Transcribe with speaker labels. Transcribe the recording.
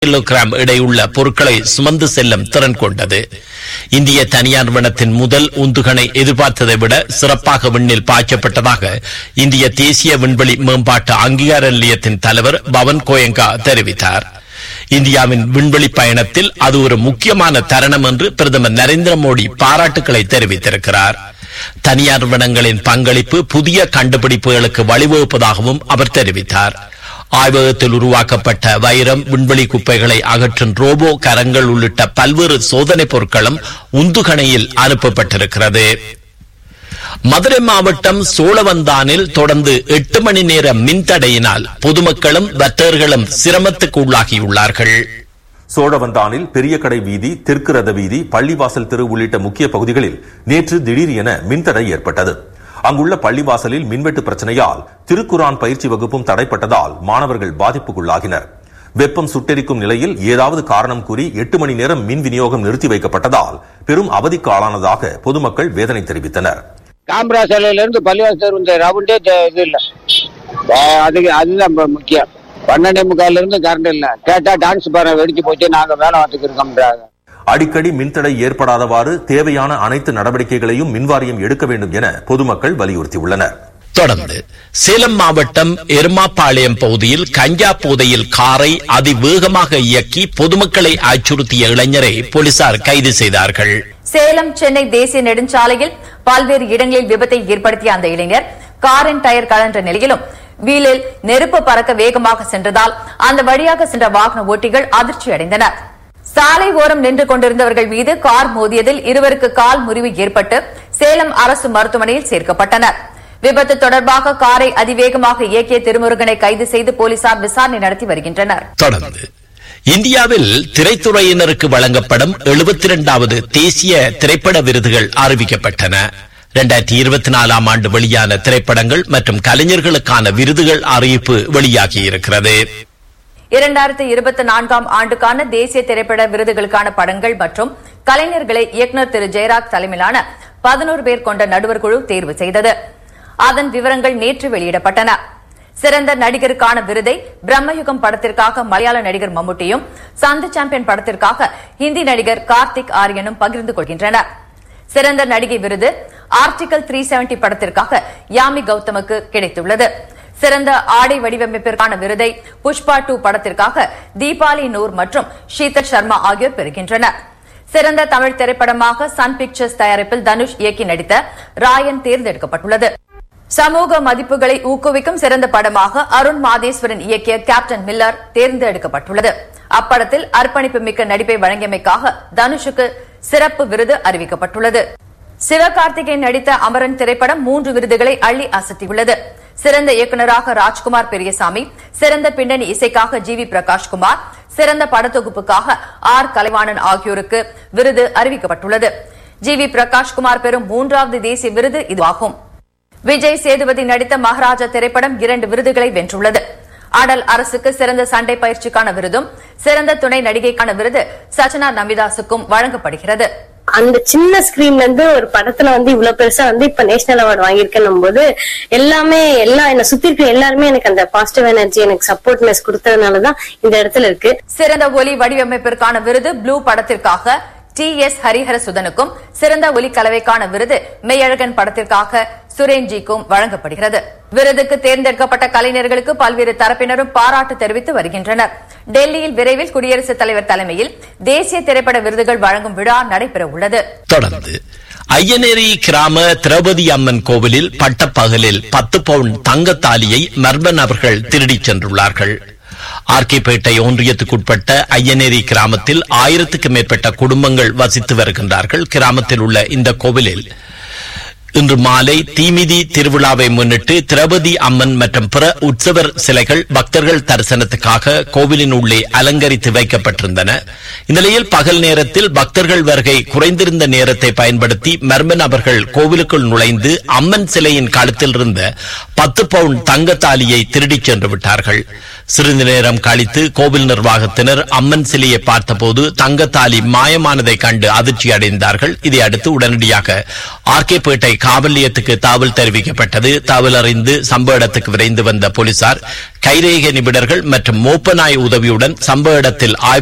Speaker 1: kilogram எடையுள்ள பொருட்களை சுமந்து செல்லும் திறன் கொண்டது இந்திய தனியார் நிறுவனத்தின் முதல் உந்துகணை எதிர்பார்த்ததை விட சிறப்பாக விண்ணில் பாய்ச்சப்பட்டதாக இந்திய தேசிய விண்வெளி மேம்பாட்டு அங்கீகார நிலையத்தின் தலைவர் பவன் கோயங்கா தெரிவித்தார் இந்தியாவின் விண்வெளி பயணத்தில் அது ஒரு முக்கியமான தருணம் என்று பிரதமர் நரேந்திர மோடி பாராட்டுக்களை தெரிவித்திருக்கிறார் தனியார் நிறுவனங்களின் பங்களிப்பு புதிய கண்டுபிடிப்புகளுக்கு வழிவகுப்பதாகவும் அவர் தெரிவித்தார் ஆய்வகத்தில் உருவாக்கப்பட்ட வைரம் விண்வெளி குப்பைகளை அகற்றும் ரோபோ கரங்கள் உள்ளிட்ட பல்வேறு சோதனைப் பொருட்களும் உந்துகணையில் அனுப்பப்பட்டிருக்கிறது மதுரை மாவட்டம் சோழவந்தானில் தொடர்ந்து எட்டு மணி நேர மின்தடையினால் பொதுமக்களும் வர்த்தகர்களும் சிரமத்துக்கு உள்ளாகியுள்ளார்கள்
Speaker 2: சோழவந்தானில் பெரிய கடை வீதி தெற்கு ரத வீதி பள்ளிவாசல் தெரு உள்ளிட்ட முக்கிய பகுதிகளில் நேற்று திடீர் என மின்தடை ஏற்பட்டது அங்குள்ள பள்ளிவாசலில் மின்வெட்டு பிரச்சனையால் திருக்குரான் பயிற்சி வகுப்பும் தடைப்பட்டதால் மாணவர்கள் பாதிப்புக்குள்ளாகினர் வெப்பம் சுட்டெரிக்கும் நிலையில் ஏதாவது காரணம் கூறி எட்டு மணி நேரம் மின் விநியோகம் நிறுத்தி வைக்கப்பட்டதால் பெரும் அவதிக்கு ஆளானதாக பொதுமக்கள் வேதனை தெரிவித்தனர்
Speaker 3: காமராஜ் சிலையில இருந்து பள்ளிவாசல் இந்த ரவுண்டே தெ- இது இல்ல அஹ் அதுக்கு அதுதான் இப்ப முக்கியம் பன்னெண்டே முக்கால்ல இருந்து கரண்ட் இல்ல கேட்டா டான்ஸ் பாரு வெடிச்சு போச்சு நாங்க வேலை பார்த்துக்கு இருக்கோம்ன்றாங்க
Speaker 2: அடிக்கடி மின்தடை ஏற்படாதவாறு தேவையான அனைத்து நடவடிக்கைகளையும் மின்வாரியம் எடுக்க வேண்டும் என பொதுமக்கள் வலியுறுத்தியுள்ளனர்
Speaker 1: தொடர்ந்து சேலம் மாவட்டம் எருமாப்பாளையம் பகுதியில் கஞ்சா போதையில் காரை அதிவேகமாக இயக்கி பொதுமக்களை அச்சுறுத்திய இளைஞரை போலீசார் கைது செய்தார்கள்
Speaker 4: சேலம் சென்னை தேசிய நெடுஞ்சாலையில் பல்வேறு இடங்களில் விபத்தை ஏற்படுத்திய அந்த இளைஞர் காரின் டயர் கலன்ற நிலையிலும் வீலில் நெருப்பு பறக்க வேகமாக சென்றதால் அந்த வழியாக சென்ற வாகன ஓட்டிகள் அதிர்ச்சி அடைந்தனர் சாலை ஓரம் நின்று கொண்டிருந்தவர்கள் மீது கார் மோதியதில் இருவருக்கு கால் முறிவு ஏற்பட்டு சேலம் அரசு மருத்துவமனையில் சேர்க்கப்பட்டனர் விபத்து தொடர்பாக காரை அதிவேகமாக இயக்கிய திருமுருகனை கைது செய்து போலீசார் விசாரணை நடத்தி வருகின்றனர்
Speaker 1: தொடர்ந்து இந்தியாவில் திரைத்துறையினருக்கு வழங்கப்படும் எழுபத்தி இரண்டாவது தேசிய திரைப்பட விருதுகள் அறிவிக்கப்பட்டன இரண்டாயிரத்தி இருபத்தி நாலாம் ஆண்டு வெளியான திரைப்படங்கள் மற்றும் கலைஞர்களுக்கான விருதுகள் அறிவிப்பு வெளியாகியிருக்கிறது
Speaker 4: இரண்டாயிரத்தி இருபத்தி நான்காம் ஆண்டுக்கான தேசிய திரைப்பட விருதுகளுக்கான படங்கள் மற்றும் கலைஞர்களை இயக்குநர் திரு ஜெயராஜ் தலைமையிலான பதினோரு பேர் கொண்ட நடுவர் குழு தேர்வு செய்தது அதன் விவரங்கள் நேற்று வெளியிடப்பட்டன சிறந்த நடிகருக்கான விருதை பிரம்மயுகம் படத்திற்காக மலையாள நடிகர் மம்முட்டியும் சந்து சாம்பியன் படத்திற்காக ஹிந்தி நடிகர் கார்த்திக் ஆரியனும் பகிர்ந்து கொள்கின்றனர் சிறந்த நடிகை விருது ஆர்டிகல் த்ரீ செவன்டி படத்திற்காக யாமி கௌதமுக்கு கிடைத்துள்ளது சிறந்த ஆடை வடிவமைப்பிற்கான விருதை புஷ்பா டூ படத்திற்காக தீபாலி நூர் மற்றும் ஷீதல் சர்மா ஆகியோர் பெறுகின்றனர் சிறந்த தமிழ் திரைப்படமாக சன் பிக்சர்ஸ் தயாரிப்பில் தனுஷ் இயக்கி நடித்த ராயன் தேர்ந்தெடுக்கப்பட்டுள்ளது சமூக மதிப்புகளை ஊக்குவிக்கும் சிறந்த படமாக அருண் மாதேஸ்வரன் இயக்கிய கேப்டன் மில்லர் தேர்ந்தெடுக்கப்பட்டுள்ளது அப்படத்தில் அர்ப்பணிப்பு மிக்க நடிப்பை வழங்கியமைக்காக தனுஷுக்கு சிறப்பு விருது அறிவிக்கப்பட்டுள்ளது சிவகார்த்திகேயன் நடித்த அமரன் திரைப்படம் மூன்று விருதுகளை அள்ளி அசத்தியுள்ளது சிறந்த இயக்குநராக ராஜ்குமார் பெரியசாமி சிறந்த பின்னணி இசைக்காக ஜி வி பிரகாஷ்குமார் சிறந்த படத்தொகுப்புக்காக ஆர் கலைவாணன் ஆகியோருக்கு விருது அறிவிக்கப்பட்டுள்ளது ஜி வி பிரகாஷ்குமார் பெறும் மூன்றாவது தேசிய விருது இதுவாகும் விஜய் சேதுபதி நடித்த மகாராஜா திரைப்படம் இரண்டு விருதுகளை வென்றுள்ளது அடல் அரசுக்கு சிறந்த சண்டை பயிற்சிக்கான விருதும் சிறந்த துணை நடிகைக்கான விருது சச்சனா நமிதாசுக்கும் வழங்கப்படுகிறது
Speaker 5: அந்த சின்ன ஸ்கிரீன்ல இருந்து ஒரு படத்துல வந்து இவ்வளவு பெருசா வந்து இப்ப நேஷனல் அவார்டு வாங்கியிருக்கேன் போது எல்லாமே எல்லா என்ன சுத்தி இருக்க எல்லாருமே எனக்கு அந்த பாசிட்டிவ் எனர்ஜி எனக்கு சப்போர்ட்னஸ் கொடுத்ததுனாலதான் இந்த இடத்துல இருக்கு
Speaker 4: சிறந்த ஒலி வடிவமைப்பிற்கான விருது ப்ளூ படத்திற்காக டி எஸ் ஹரிஹரசுதனுக்கும் சிறந்த ஒலி கலவைக்கான விருது மெய்யழகன் படத்திற்காக சுரேன்ஜிக்கும் வழங்கப்படுகிறது விருதுக்கு தேர்ந்தெடுக்கப்பட்ட கலைஞர்களுக்கு பல்வேறு தரப்பினரும் பாராட்டு தெரிவித்து வருகின்றனர் டெல்லியில் விரைவில் குடியரசுத் தலைவர் தலைமையில் தேசிய திரைப்பட விருதுகள் வழங்கும் விழா நடைபெற உள்ளது
Speaker 1: தொடர்ந்து ஐயனேரி கிராம திரௌபதி அம்மன் கோவிலில் பட்டப்பகலில் பத்து பவுன் தங்கத்தாலியை மர்ம நபர்கள் திருடிச் சென்றுள்ளார்கள் ஆர்கேபேட்டை ஒன்றியத்துக்குட்பட்ட ஐயனேரி கிராமத்தில் ஆயிரத்துக்கு மேற்பட்ட குடும்பங்கள் வசித்து வருகின்றார்கள் கிராமத்தில் உள்ள இந்த கோவிலில் இன்று மாலை தீமிதி திருவிழாவை முன்னிட்டு திரௌபதி அம்மன் மற்றும் பிற உற்சவர் சிலைகள் பக்தர்கள் தரிசனத்துக்காக கோவிலின் உள்ளே அலங்கரித்து வைக்கப்பட்டிருந்தன இந்நிலையில் பகல் நேரத்தில் பக்தர்கள் வருகை குறைந்திருந்த நேரத்தை பயன்படுத்தி மர்ம நபர்கள் கோவிலுக்குள் நுழைந்து அம்மன் சிலையின் கழுத்தில் இருந்த பத்து பவுண்ட் தங்கத்தாலியை திருடிச் சென்று விட்டார்கள் சிறிது நேரம் கழித்து கோவில் நிர்வாகத்தினர் அம்மன் சிலையை பார்த்தபோது தங்கத்தாலி மாயமானதை கண்டு அதிர்ச்சி அடைந்தார்கள் இதை அடுத்து உடனடியாக ஆர்கேபேட்டை காவல் நிலையத்துக்கு தகவல் தெரிவிக்கப்பட்டது தகவல் அறிந்து சம்பவ இடத்துக்கு விரைந்து வந்த போலீசார் கைரேக நிபுணர்கள் மற்றும் மோப்பநாய் உதவியுடன் சம்பவ இடத்தில் ஆய்வு